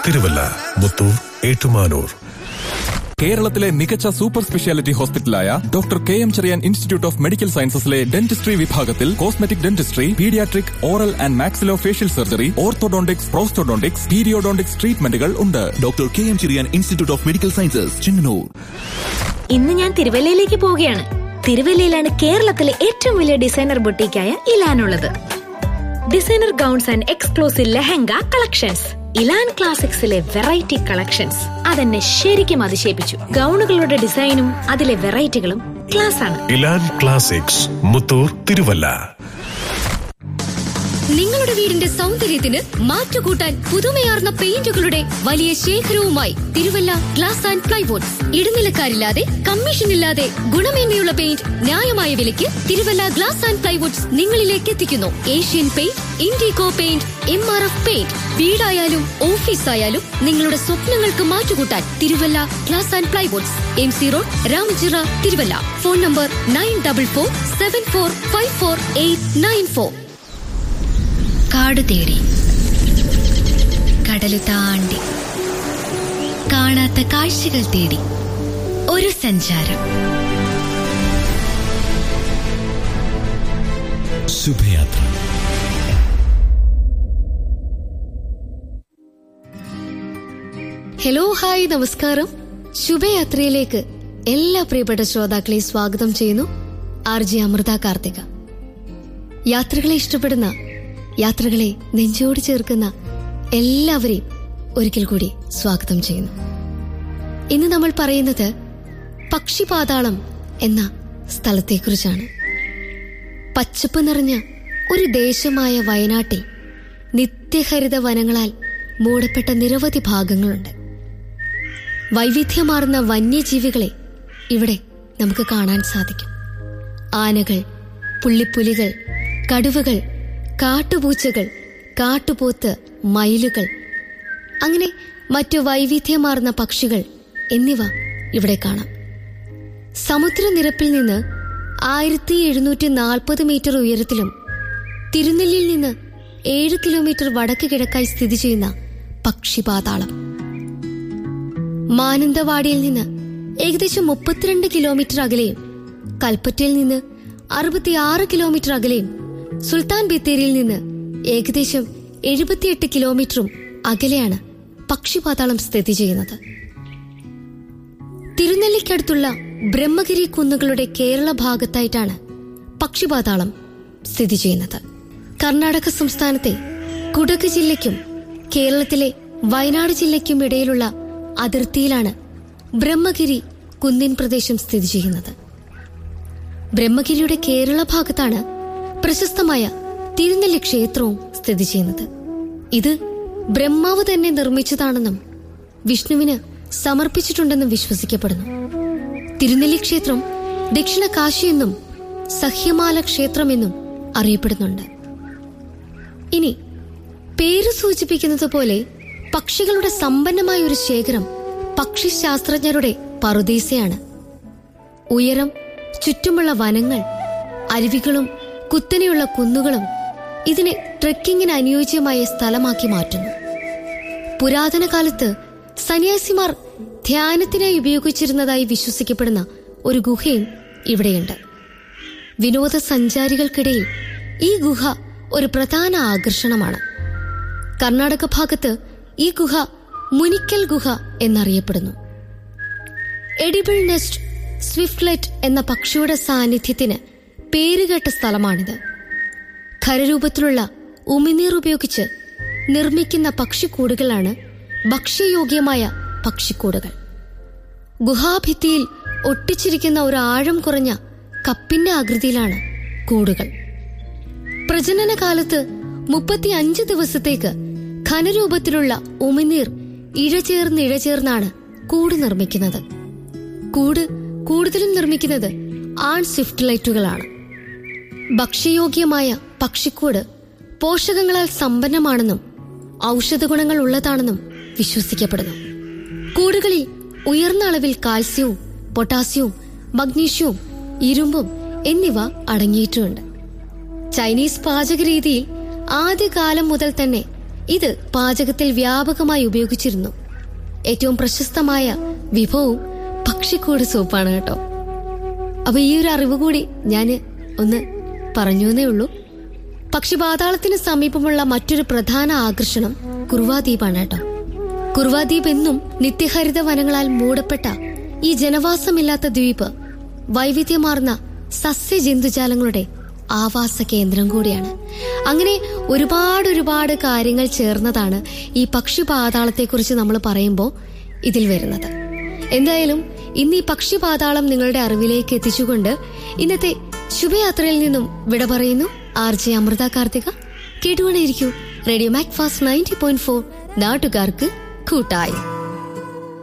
തിരുവല്ല മുത്തൂർ ഏറ്റുമാനൂർ കേരളത്തിലെ മികച്ച super speciality ഹോസ്പിറ്റലായ doctor K M Cherian institute of medical സയൻസസിലെ ഡെന്റിസ്ട്രി വിഭാഗത്തിൽ cosmetic dentistry paediatric oral and maxillo facial surgery orthodontics prosthodontics periodontics ട്രീറ്റ്മെന്റുകൾ ഉണ്ട് doctor K M Cherian institute of medical sciences Chengannur ഇന്ന് ഞാൻ തിരുവല്ലയിലേക്ക് പോവുകയാണ് തിരുവല്ലയിലാണ് കേരളത്തിലെ ഏറ്റവും വലിയ ഡിസൈനർ ബുട്ടീക്കായ ഇലാനുള്ളത് designer gowns and exclusive lehenga collections Elan ക്ലാസിക്സിലെ വെറൈറ്റി കളക്ഷൻസ് അതെന്നെ ശരിക്കും അതിശയിപ്പിച്ചു ഗൗണുകളുടെ ഡിസൈനും അതിലെ വെറൈറ്റികളും ക്ലാസ് ആണ് ഇലാൻ ക്ലാസിക്സ് മുത്തൂർ തിരുവല്ല നിങ്ങളുടെ വീടിന്റെ സൗന്ദര്യത്തിന് മാറ്റുകൂട്ടാൻ പുതുമയാർന്ന പെയിന്റുകളുടെ വലിയ ശേഖരവുമായി തിരുവല്ല ഗ്ലാസ് ആൻഡ് പ്ലൈവുഡ്സ് ഇടനിലക്കാരില്ലാതെ കമ്മീഷൻ ഇല്ലാതെ ഗുണമേന്മയുള്ള പെയിന്റ് ന്യായമായ വിലയ്ക്ക് തിരുവല്ല ഗ്ലാസ് ആൻഡ് പ്ലൈവുഡ്സ് നിങ്ങളിലേക്ക് എത്തിക്കുന്നു Asian paint Indigo paint M R F paint വീടായാലും ഓഫീസായാലും നിങ്ങളുടെ സ്വപ്നങ്ങൾക്ക് മാറ്റുകൂട്ടാൻ Thiruvalla glass and plywoods M C road Ramachira Thiruvalla phone number nine double four seven four five four eight nine four കാട് തേടി കടല് താണ്ടി കാണാത്ത കാഴ്ചകൾ തേടി ഒരു സഞ്ചാരം ശുഭയാത്ര ഹലോ ഹായ് നമസ്കാരം ശുഭയാത്രയിലേക്ക് എല്ലാ പ്രിയപ്പെട്ട ശ്രോതാക്കളെ സ്വാഗതം ചെയ്യുന്നു ആർ ജി അമൃത കാർത്തിക യാത്രകളെ ഇഷ്ടപ്പെടുന്ന യാത്രകളെ നെഞ്ചോട് ചേർക്കുന്ന എല്ലാവരെയും ഒരിക്കൽ കൂടി സ്വാഗതം ചെയ്യുന്നു ഇന്ന് നമ്മൾ പറയുന്നത് പക്ഷിപാതാളം എന്ന സ്ഥലത്തെക്കുറിച്ചാണ് പച്ചപ്പ് നിറഞ്ഞ ഒരു ദേശമായ വയനാട്ടിൽ നിത്യഹരിത വനങ്ങളാൽ മൂടപ്പെട്ട നിരവധി ഭാഗങ്ങളുണ്ട് വൈവിധ്യമാർന്ന വന്യജീവികളെ ഇവിടെ നമുക്ക് കാണാൻ സാധിക്കും ആനകൾ പുള്ളിപ്പുലികൾ കടുവകൾ കാട്ടുപൂച്ചകൾ കാട്ടുപോത്ത് മയിലുകൾ അങ്ങനെ മറ്റു വൈവിധ്യമാർന്ന പക്ഷികൾ എന്നിവ ഇവിടെ കാണാം സമുദ്രനിരപ്പിൽ നിന്ന് ആയിരത്തി എഴുന്നൂറ്റി നാൽപ്പത് മീറ്റർ ഉയരത്തിലും തിരുനെല്ലിയിൽ നിന്ന് ഏഴ് കിലോമീറ്റർ വടക്ക് കിഴക്കായി സ്ഥിതി ചെയ്യുന്ന പക്ഷിപാതാളം മാനന്തവാടിയിൽ നിന്ന് ഏകദേശം മുപ്പത്തിരണ്ട് കിലോമീറ്റർ അകലെയും കൽപ്പറ്റയിൽ നിന്ന് അറുപത്തിയാറ് കിലോമീറ്റർ അകലെയും സുൽത്താൻ ബത്തേരിയിൽ നിന്ന് ഏകദേശം എഴുപത്തിയെട്ട് കിലോമീറ്ററും അകലെയാണ് പക്ഷിപാതാളം സ്ഥിതി ചെയ്യുന്നത് തിരുനെല്ലിക്കടുത്തുള്ള ബ്രഹ്മഗിരി കുന്നുകളുടെ കേരള ഭാഗത്തായിട്ടാണ് പക്ഷിപാതാളം സ്ഥിതി ചെയ്യുന്നത് കർണാടക സംസ്ഥാനത്തെ കുടക് ജില്ലയ്ക്കും കേരളത്തിലെ വയനാട് ജില്ലയ്ക്കും ഇടയിലുള്ള അതിർത്തിയിലാണ് ബ്രഹ്മഗിരി കുന്നിൻ പ്രദേശം സ്ഥിതി ചെയ്യുന്നത് ബ്രഹ്മഗിരിയുടെ കേരള ഭാഗത്താണ് പ്രശസ്തമായ തിരുനെല്ലി ക്ഷേത്രവും സ്ഥിതി ചെയ്യുന്നത് ഇത് ബ്രഹ്മാവ് തന്നെ നിർമ്മിച്ചതാണെന്നും വിഷ്ണുവിന് സമർപ്പിച്ചിട്ടുണ്ടെന്നും വിശ്വസിക്കപ്പെടുന്നു തിരുനെല്ലി ക്ഷേത്രം ദക്ഷിണ കാശി എന്നും സഹ്യമാല ക്ഷേത്രമെന്നും അറിയപ്പെടുന്നുണ്ട് ഇനി പേര് സൂചിപ്പിക്കുന്നത് പോലെ പക്ഷികളുടെ സമ്പന്നമായ ഒരു ശേഖരം പക്ഷിശാസ്ത്രജ്ഞരുടെ പറുദീസയാണ് ഉയരം ചുറ്റുമുള്ള വനങ്ങൾ അരുവികളും കുത്തനെയുള്ള കുന്നുകളും ഇതിനെ ട്രെക്കിങ്ങിന് അനുയോജ്യമായ സ്ഥലമാക്കി മാറ്റുന്നു പുരാതന കാലത്ത് സന്യാസിമാർ ധ്യാനത്തിനായി ഉപയോഗിച്ചിരുന്നതായി വിശ്വസിക്കപ്പെടുന്ന ഒരു ഗുഹയും ഇവിടെയുണ്ട് വിനോദസഞ്ചാരികൾക്കിടയിൽ ഈ ഗുഹ ഒരു പ്രധാന ആകർഷണമാണ് കർണാടക ഭാഗത്ത് ഈ ഗുഹ മുനിക്കൽ ഗുഹ എന്നറിയപ്പെടുന്നു എഡിബിൾ നെസ്റ്റ് സ്വിഫ്റ്റ്ലെറ്റ് എന്ന പക്ഷിയുടെ സാന്നിധ്യത്തിന് പേരുകേട്ട സ്ഥലമാണിത് ഖരരൂപത്തിലുള്ള ഉമിനീർ ഉപയോഗിച്ച് നിർമ്മിക്കുന്ന പക്ഷിക്കൂടുകളാണ് ഭക്ഷ്യയോഗ്യമായ പക്ഷിക്കൂടുകൾ ഗുഹാഭിത്തിയിൽ ഒട്ടിച്ചിരിക്കുന്ന ഒരു ആഴം കുറഞ്ഞ കപ്പിന്റെ ആകൃതിയിലാണ് കൂടുകൾ പ്രജനന കാലത്ത് മുപ്പത്തി അഞ്ച് ദിവസത്തേക്ക് ഘനരൂപത്തിലുള്ള ഉമിനീർ ഇഴചേർന്ന് ഇഴചേർന്നാണ് കൂട് നിർമ്മിക്കുന്നത് കൂട് കൂടുതലും നിർമ്മിക്കുന്നത് ആൺ സ്വിഫ്റ്റ് ലൈറ്റുകളാണ് ഭക്ഷ്യയോഗ്യമായ പക്ഷിക്കൂട് പോഷകങ്ങളാൽ സമ്പന്നമാണെന്നും ഔഷധ ഗുണങ്ങൾ ഉള്ളതാണെന്നും വിശ്വസിക്കപ്പെടുന്നു കൂടുകളിൽ ഉയർന്ന അളവിൽ കാൽസ്യവും പൊട്ടാസ്യവും മഗ്നീഷ്യവും ഇരുമ്പും എന്നിവ അടങ്ങിയിട്ടുമുണ്ട് ചൈനീസ് പാചക രീതിയിൽ ആദ്യകാലം മുതൽ തന്നെ ഇത് പാചകത്തിൽ വ്യാപകമായി ഉപയോഗിച്ചിരുന്നു ഏറ്റവും പ്രശസ്തമായ വിഭവവും പക്ഷിക്കൂട് സൂപ്പാണ് കേട്ടോ അപ്പൊ ഈ ഒരു അറിവ് കൂടി ഞാൻ ഒന്ന് പറഞ്ഞു എന്നേ ഉള്ളൂ പക്ഷി പാതാളത്തിന് സമീപമുള്ള മറ്റൊരു പ്രധാന ആകർഷണം കുർവാദ്വീപാണ് കേട്ടോ കുർവാദ്വീപ് എന്നും നിത്യഹരിത വനങ്ങളാൽ മൂടപ്പെട്ട ഈ ജനവാസമില്ലാത്ത ദ്വീപ് വൈവിധ്യമാർന്ന സസ്യജന്തുജാലങ്ങളുടെ ആവാസ കേന്ദ്രം കൂടിയാണ് അങ്ങനെ ഒരുപാട് ഒരുപാട് കാര്യങ്ങൾ ചേർന്നതാണ് ഈ പക്ഷി പാതാളത്തെക്കുറിച്ച് നമ്മൾ പറയുമ്പോൾ ഇതിൽ വരുന്നത് എന്തായാലും ഇന്ന് ഈ പക്ഷി പാതാളം നിങ്ങളുടെ അറിവിലേക്ക് എത്തിച്ചുകൊണ്ട് ഇന്നത്തെ ശുഭയാത്രയിൽ നിന്നും വിട പറയുന്നു ആർ ജെ അമൃത കാർത്തിക കേട്ടുകൊണ്ടേയിരിക്കൂ radio Mac Fast ninety point four നാട്ടുകാർക്ക് കൂട്ടായി